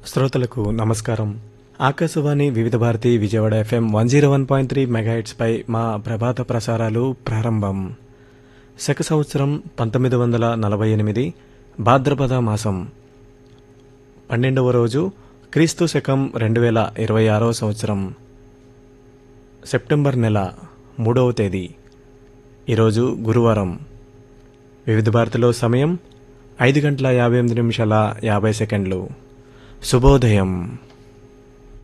శ్రోతలకు నమస్కారం Akashvani Vividh Bharati Vijayawada FM one zero one point three మెగాహెట్స్పై మా ప్రభాత ప్రసారాలు ప్రారంభం శక సంవత్సరం పంతొమ్మిది వందల నలభై ఎనిమిది భాద్రపద మాసం పన్నెండవ రోజు క్రీస్తు శకం రెండు వేల ఇరవై ఆరవ సంవత్సరం సెప్టెంబర్ నెల మూడవ తేదీ ఈరోజు గురువారం వివిధ భారతిలో సమయం ఐదు గంటల యాభై ఎనిమిది నిమిషాల యాభై సెకండ్లు శుభోదయం